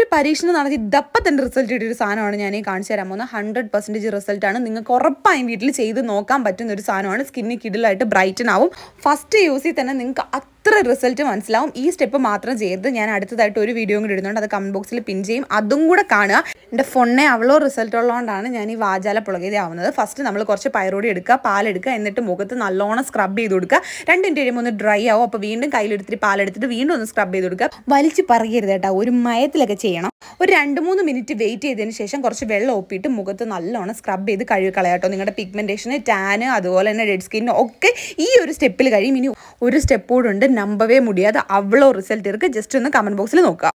പരീക്ഷണം നടത്തി ദപ്പം തന്നെ റിസൾട്ട് കിട്ടിയ ഒരു സാധനമാണ് ഞാൻ ഈ കാണിച്ചു തരാൻ പോകുന്നത് ഹൺഡ്രഡ് പെർസെൻറ്റേജ് റിസൾട്ടാണ് നിങ്ങൾക്ക് ഉറപ്പായും വീട്ടിൽ ചെയ്ത് നോക്കാൻ പറ്റുന്ന ഒരു സാധനമാണ് സ്കിന്നി കിഡിലായിട്ട് ബ്രൈറ്റൻ ആവും ഫസ്റ്റ് യൂസിൽ തന്നെ നിങ്ങൾക്ക് അത്ര റിസൾട്ട് മനസ്സിലാവും ഈ സ്റ്റെപ്പ് മാത്രം ചെയ്ത് ഞാൻ അടുത്തതായിട്ട് ഒരു വീഡിയോ കൂടി ഇടുന്നുണ്ട് അത് കമൻറ്റ് ബോക്സിൽ പിൻ ചെയ്യും അതും കൂടെ കാണുക എൻ്റെ ഫോണെ അവളോ റിസൾട്ട് ഉള്ളതുകൊണ്ടാണ് ഞാൻ ഈ വാജാല പുളകേതി ആവുന്നത് ഫസ്റ്റ് നമ്മൾ കുറച്ച് പയറോടി എടുക്കുക പാലെടുക്കുക എന്നിട്ട് മുഖത്ത് നല്ലോണം സ്ക്രബ് ചെയ്ത് കൊടുക്കുക രണ്ട് മിനിറ്റ് കഴിയുമ്പോൾ ഒന്ന് ഡ്രൈ ആവും അപ്പോൾ വീണ്ടും കയ്യിലെടുത്തിട്ട് പാലെടുത്തിട്ട് വീണ്ടും ഒന്ന് സ്ക്രബ് ചെയ്ത് കൊടുക്കുക വലിച്ച് പറയരുത് കേട്ടോ ഒരു മയത്തിലൊക്കെ ചെയ്യണം ഒരു രണ്ട് മൂന്ന് മിനിറ്റ് വെയിറ്റ് ചെയ്തതിന് ശേഷം കുറച്ച് വെള്ളം ഒപ്പിയിട്ട് മുഖത്ത് നല്ലോണം സ്ക്രബ് ചെയ്ത് കഴുകി കളയാട്ടോ നിങ്ങളുടെ പിഗ്മെൻറ്റേഷന് ടാന് അതുപോലെ തന്നെ ഡെഡ് സ്കിന്ന് ഒക്കെ ഈ ഒരു സ്റ്റെപ്പിൽ കഴിയും ഇനി ഒരു സ്റ്റെപ്പ് കൂടെ ഉണ്ട് നമ്പവേ മുടിയാതെ അവളോ റിസൾട്ട് ഇருக்கு ജസ്റ്റ് ഒന്ന് കമൻറ്റ് ബോക്സിൽ നോക്കുക